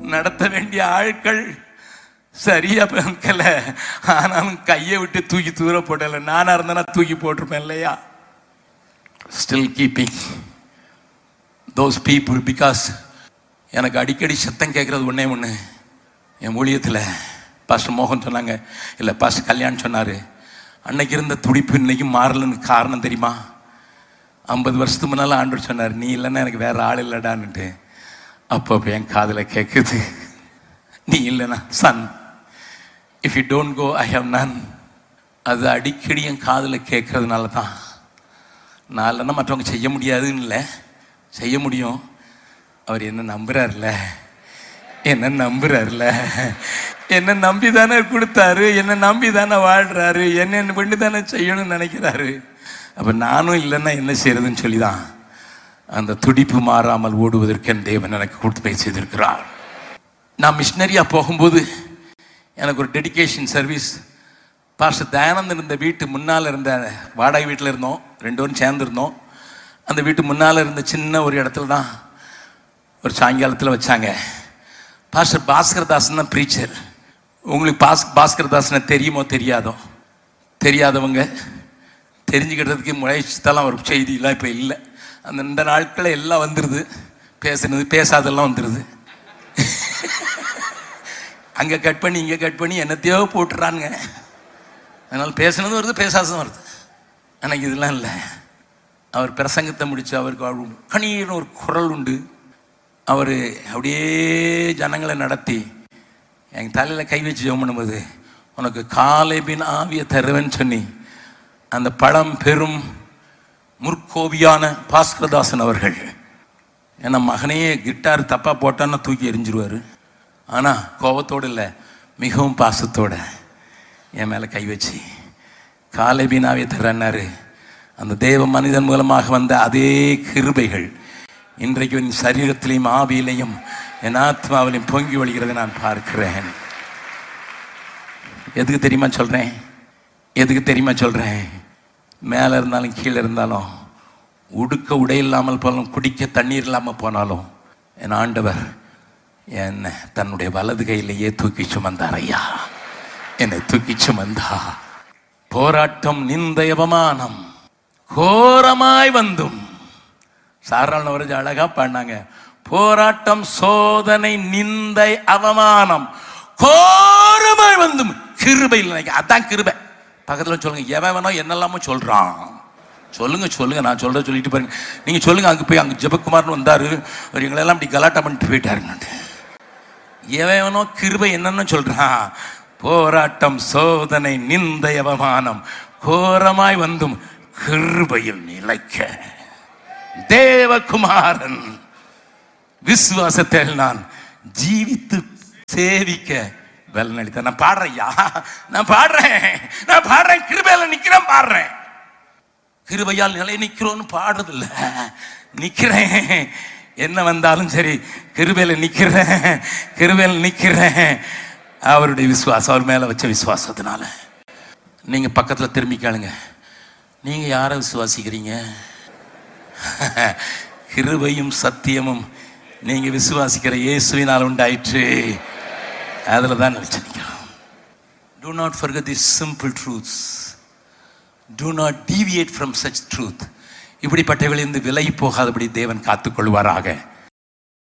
நடத்த வேண்டிய ஆட்கள் சரியா பங்கல ஆனாலும் கையை விட்டு தூக்கி தூர போட்டல நானா இருந்தேன்னா தூக்கி போட்டிருப்பேன் இல்லையா still keeping those people because எனக்கு அடிக்கடி சத்தம் கேட்குறது ஒன்றே ஒன்று என் ஊழியத்தில் பாஸ்டர் மோகன் சொன்னாங்க இல்லை பாஸ்டர் கல்யாண் சொன்னார் அன்னைக்கு இருந்த துடிப்பு இன்னைக்கு மாறலன்னு காரணம் தெரியுமா ஐம்பது வருஷத்துக்கு முன்னால் ஆண்டு சொன்னார் நீ இல்லைன்னா எனக்கு வேற ஆள் இல்லைடான்னுட்டு அப்போ அப்போ என் காதில் கேட்குது நீ இல்லைனா son if you don't go I have none அது அடிக்கடி என் காதில் கேட்கறதுனால தான் நான் இல்லைன்னா மற்றவங்க செய்ய முடியாதுன்னு இல்லை செய்ய முடியும் அவர் என்ன நம்புறாருல என்ன நம்புறாருல என்ன நம்பி தானே கொடுத்தாரு என்ன நம்பி தானே வாழ்றாரு என்ன பண்ணி தானே செய்யணும்னு நினைக்கிறாரு அப்ப நானும் இல்லைன்னா என்ன செய்யறதுன்னு சொல்லி தான் அந்த துடிப்பு மாறாமல் ஓடுவதற்கு என் தேவன் எனக்கு கொடுத்து செய்திருக்கிறார் நான் மிஷினரியா போகும்போது எனக்கு ஒரு டெடிகேஷன் சர்வீஸ் பாஸ்டர் தயானந்தன் இருந்த வீட்டு முன்னால் இருந்த வாடகை வீட்டில் இருந்தோம் ரெண்டு பேரும் சேர்ந்துருந்தோம் அந்த வீட்டு முன்னால் இருந்த சின்ன ஒரு இடத்துல தான் ஒரு சாயங்காலத்தில் வச்சாங்க பாஸ்டர் பாஸ்கர் தாசன் தான் ப்ரீச்சர் உங்களுக்கு பாஸ் பாஸ்கர் தாசனை தெரியுமோ தெரியாதோ தெரியாதவங்க தெரிஞ்சுக்கிறதுக்கு முயற்சித்தெல்லாம் ஒரு செய்தியெல்லாம் இப்போ இல்லை அந்த இந்த நாட்களில் எல்லாம் வந்துடுது பேசுனது பேசாதெல்லாம் வந்துடுது அங்கே கட் பண்ணி இங்கே கட் பண்ணி என்னத்தையோ போட்டுறானுங்க அதனால் பேசுனதும் வருது பேசாததும் வருது எனக்கு இதெல்லாம் இல்லை அவர் பிரசங்கத்தை முடிச்சு அவருக்கு அவர் கணீர்னு ஒரு குரல் உண்டு அவர் அப்படியே ஜனங்களை நடத்தி என் தலையில் கை வச்சு ஜெபம் பண்ணும்போது உனக்கு காலைபின் ஆவிய தருவேன்னு சொன்னி அந்த பழம் பெரும் முற்கோவியான பாஸ்கரதாசன் அவர்கள் ஏன்னா மகனையே கிட்டார் தப்பா போட்டான்னு தூக்கி எறிஞ்சிருவாரு ஆனா கோபத்தோடு இல்லை மிகவும் பாசத்தோட என் மேல கை வச்சு காலைபினாவே தர்றன்னாரு அந்த தேவ மனிதன் மூலமாக வந்த அதே கிருபைகள் இன்றைக்கு என் சரீரத்திலையும் ஆவியிலையும் என் ஆத்மாவிலையும் பொங்கி வழிகிறதை நான் பார்க்கிறேன் எதுக்கு தெரியுமா சொல்றேன் எதுக்கு தெரியுமா சொல்றேன் மேலே இருந்தாலும் கீழே இருந்தாலும் உடுக்க உடை இல்லாமல் போனாலும் குடிக்க தண்ணீர் இல்லாமல் போனாலும் என் ஆண்டவர் என்னை தன்னுடைய வலது கையிலேயே தூக்கி சுமந்தார் ஐயா என்னை தூக்கி சுமந்தா போராட்டம் நிந்தை அவமானம் கோரமாய் வந்தும் சாராள ஒரு அழகா பாடினாங்க போராட்டம் சோதனை நிந்தை அவமானம் கோரமாய் வந்தும் கிருபை இல்லை அதான் கிருபை பக்கத்துல சொல்லுங்க எவன் வேணா என்னெல்லாமோ சொல்றான் சொல்லுங்க சொல்லுங்க நான் சொல்ற சொல்லிட்டு பாருங்க நீங்க சொல்லுங்க அங்க போய் அங்க ஜெபக்குமார்னு வந்தாரு அவர் எங்களெல்லாம் அப்படி கலாட்டா பண்ணிட்டு போயிட்டாருன்னு எவன் வேணோ கிருபை என்னன்னு சொல்றான் போராட்டம் சோதனை நிந்தை அவமானம் கோரமாய் வந்தும் கிருபையில் நிலைக்க தேவகுமாரன் விசுவாசத்தில் நான் ஜீவித்து சேவிக்க வெள்ளனளித்த நான் பாடுறையா நான் பாடுறேன் நான் பாடுறேன் கிருபையில நிக்கிறேன் பாடுறேன் கிருபையால் நிலை நிக்கிறோன்னு பாடுறதில்ல நிக்கிறேன் என்ன வந்தாலும் சரி கிருபையில நிக்கிறேன் கிருபையில நிக்கிறேன் அவருடைய விசுவாசம் அவர் மேல வச்ச விசுவாசத்தினால நீங்க பக்கத்துல திரும்பி கேளுங்க நீங்க யாரை விசுவாசிக்கிறீங்க கிருபையும் சத்தியமும் நீங்க விசுவாசிக்கிற இயேசுவினால் உண்டாயிற்று அதில் தான் நினைச்சிருக்கிறோம் do not forget these simple truths do not deviate from such truth இப்படிப்பட்டவர்களிருந்து விலகி போகாதபடி தேவன் காத்துக்கொள்வாராக